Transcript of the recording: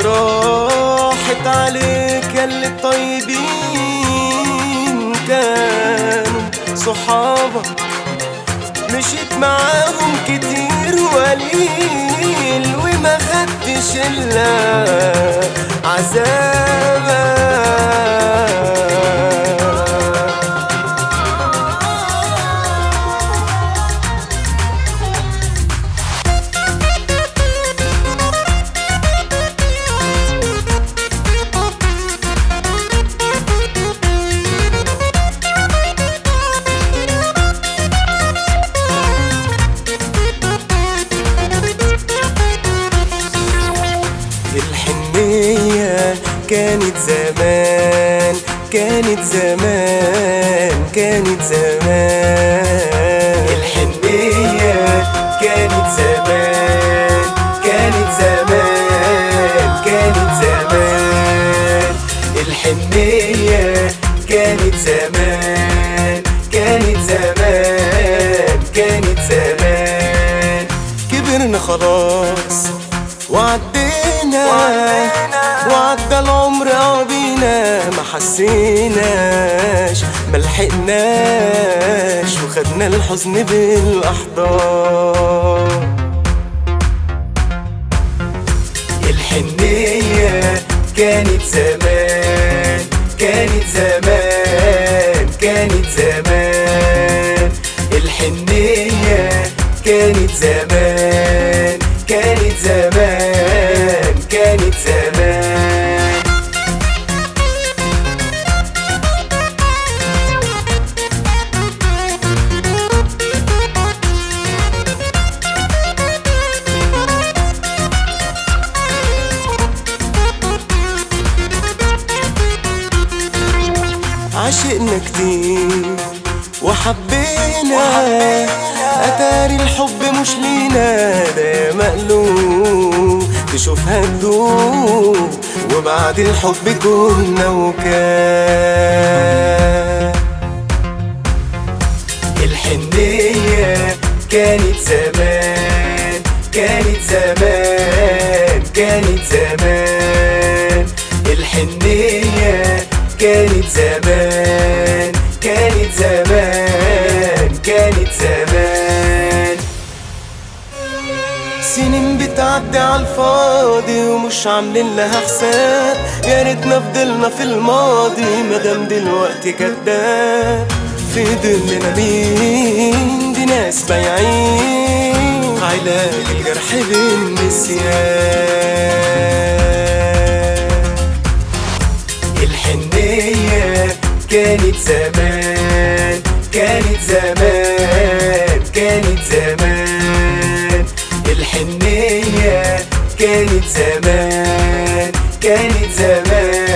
راحت عليك ياللي الطيبين كانوا صحابك مشيت معاهم كتير وقليل وما خدتش الا عذابك الحنية كانت زمان كانت زمان كانت زمان الحنية كانت زمان كانت زمان كانت زمان الحنية كانت زمان كانت زمان كانت زمان كبرنا خلاص وعدينا وعدى العمر بينا ما حسيناش ما لحقناش وخدنا الحزن بالاحضان الحنية كانت زمان كانت زمان كانت زمان الحنية كانت زمان كانت زمان كانت زمان عشقنا كتير وحبينا أتاري الحب مش لينا ده مقلوب تشوفها تدوب وبعد الحب كنا وكان الحنية كانت زمان كانت زمان كانت زمان الحنية كانت زمان كانت زمان كانت زمان سنين بتعدي على الفاضي ومش عاملين لها حساب يا ريتنا فضلنا في الماضي مادام دلوقتي كداب في ضلنا مين دي ناس بايعين علاج الجرح بالنسيان الحنية كانت زمان كانت زمان كانت زمان الحنية كانت زمان كانت زمان